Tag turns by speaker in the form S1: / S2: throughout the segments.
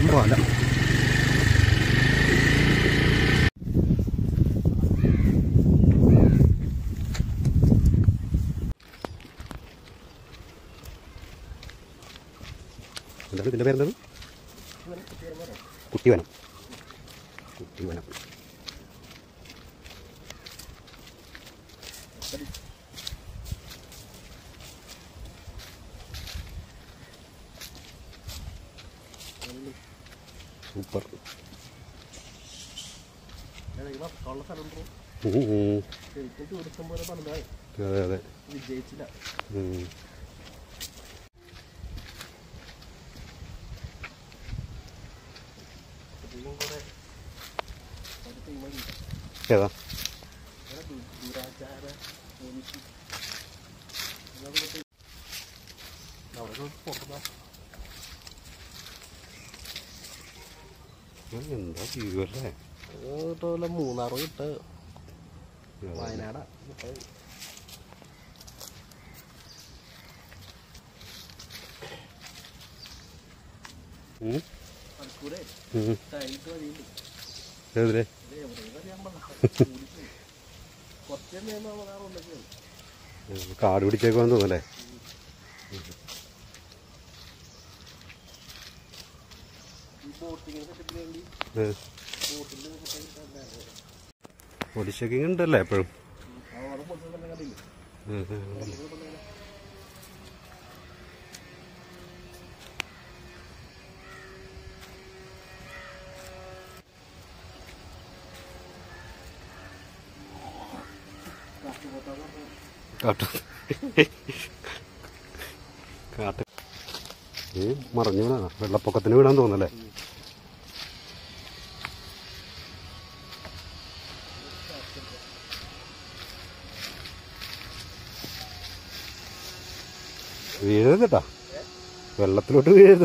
S1: പാല എന്താണ് ഇതിൻ്റെ പേരെന്താണ് കുട്ടിവനം കുട്ടിവനം സൂപ്പർ
S2: ഉള്ള സ്ഥലമുണ്ടോ
S1: ഉം, ഉം.
S2: ശരിക്കും ടൂറിസം പോലെ പണിതായി
S1: അതെ അതെ
S2: വിജയിച്ചില്ല
S1: ഉം.
S2: ഇതിലും കുറെ ഒരു ടീമുണ്ട്
S1: ഏതാ
S2: ഇവിടെ ദു- ദുരാചാര പോലീസ് അവിടെ ഫോട്ടോ
S1: ആ, എന്താ വ്യൂ അല്ലേ
S2: പോലെ മൂന്നാറ് വിട്ട് വയനാടാ വിട്ടത്.
S1: ഉം.
S2: മണിക്കൂറേ
S1: ഉം.
S2: കഴിഞ്ഞിട്ട് വഴിയുണ്ട്
S1: ഏതിലെ
S2: ഇത് എവിടെയെന്ന് അറിയാൻ പാടില്ല കൂടിപ്പോയി. കുറച്ച് നേരം മൂന്നാറുണ്ടൊക്കെ
S1: ഉം, കാട് പിടിച്ചേക്കുവാന്ന് തോന്നല്ലേ
S2: ഈ ബോട്ടിങ്ങിന് സെറ്റപ്പിന് വേണ്ടി ബോട്ടിൽ
S1: ബോഡി ഷേക്കിംഗ് ഉണ്ടല്ലേ എപ്പോഴും
S2: അവിടെ ബോട്ടിൽ തന്നെ കണ്ടില്ലേ
S1: ഉം, ഉം, ഉം. കാട്ടു കാട്ട് ഈ മറിഞ്ഞു വീണാ വെള്ളപ്പൊക്കത്തിന് വീണാൻ തോന്നല്ലേ വീഴരുത് കേട്ടാ വെള്ളത്തിലോട്ട് വീഴരുത്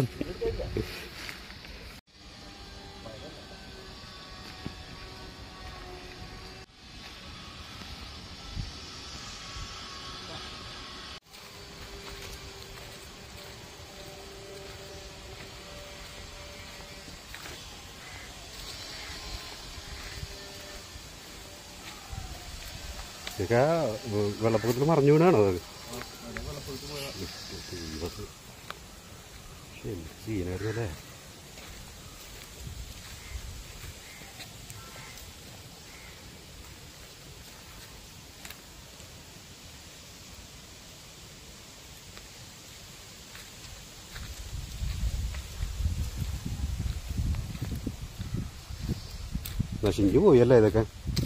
S1: ഇതൊക്കെ വെള്ളപ്പൊക്കത്തിൽ മറിഞ്ഞു വീണാണോ അത് സീനായിരുന്നു അല്ലേ നശിഞ്ഞു പോയല്ലേ ഇതൊക്കെ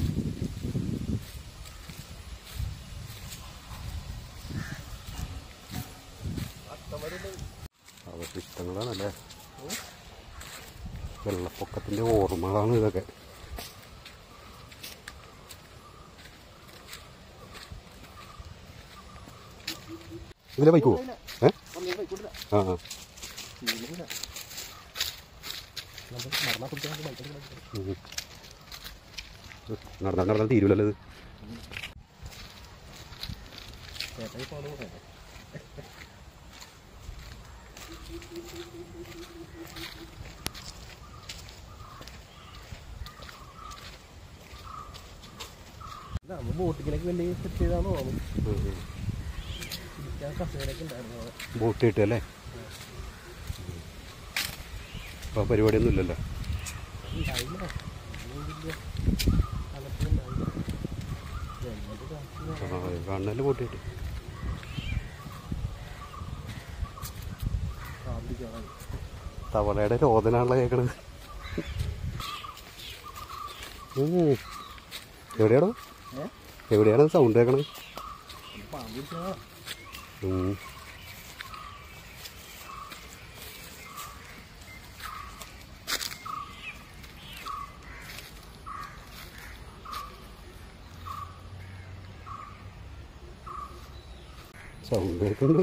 S1: അവശിഷ്ടങ്ങളാണല്ലേ വെള്ളപ്പൊക്കത്തിന്റെ ഓർമ്മകളാണ് ഇതൊക്കെ ഇതിലെ ബൈക്ക് പോവോ ഏ ആ ആ ഉം. നടന്നാൽ നടന്നാൽ തീരുമല്ലോ ഇത്
S2: നമ്മൾ ബോട്ടിങ്ങിനൊക്കെ വേണ്ടി സെറ്റ് ചെയ്താന്ന് തോന്നുന്നു
S1: ഉം, ഉം.
S2: ഇരിക്കാൻ കസേരയൊക്കെ ഉണ്ടായിരുന്നു അവിടെ.
S1: ബോട്ട് കിട്ടുമല്ലേ അപ്പോൾ പരിപാടിയൊന്നും ഇല്ലല്ലോ
S2: ഉണ്ടായില്ല ഒന്നും വലിയ കലപ്പിലുണ്ടായില്ല. ജനല് കാണിച്ചില്ല.
S1: ആ കാണണല്ലേ ബോട്ട് കിട്ടി
S2: കാമ്പി കയറാൻ.
S1: തവളയുടെ രോദനാണല്ലോ കേൾക്കണത് ഉം. എവിടെയാണോ
S2: ഏ?
S1: എവിടെയാണ് സൗണ്ട് കേൾക്കണത്
S2: ഒരു പാമ്പ് പിടിച്ചതാ.
S1: ഉം. സൗണ്ട് കേൾക്കുന്നുണ്ട്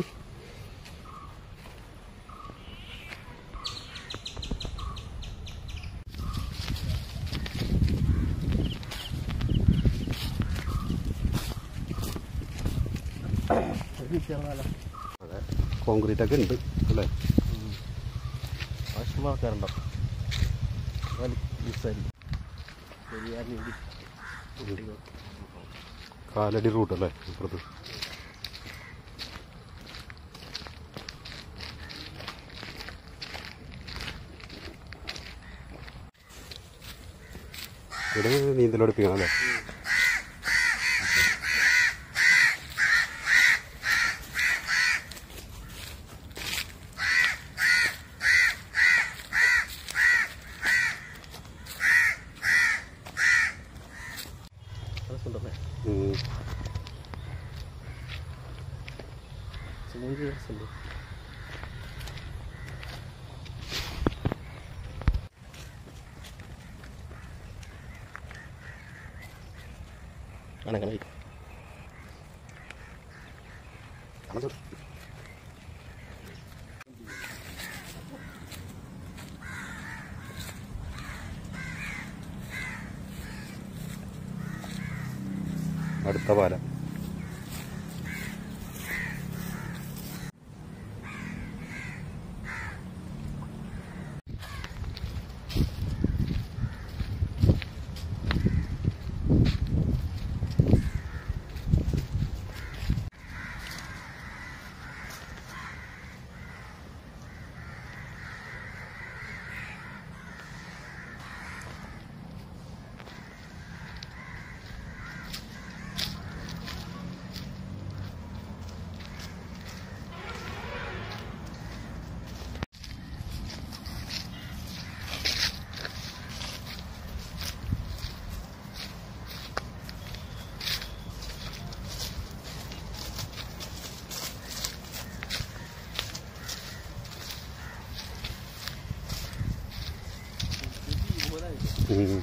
S2: ഒരു പിടിച്ചതാണല്ലോ.
S1: അതെ കോൺക്രീറ്റ് ഒക്കെ ഉണ്ട് അല്ലേ
S2: ആവശ്യം ആൾക്കാരുണ്ടോ മിസ്സായിരിക്കും ശരിയാക്കി കുട്ടികൾ
S1: കാലടി റൂട്ട് അല്ലേ ഇപ്പുറത്ത് ഇവിടെ നീന്തൽ പഠിപ്പിക്കണം അല്ലേ
S2: രസമുണ്ടല്ലേ
S1: ഉം.
S2: സ്വിമ്മിങ് പൂൾ രസമുണ്ട് അണങ്ങനെ
S1: അടുത്ത പാലം ഉം.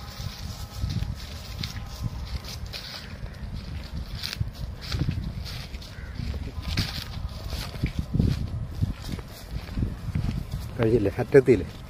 S1: കഴിഞ്ഞില്ലേ അറ്റത്തിയില്ലേ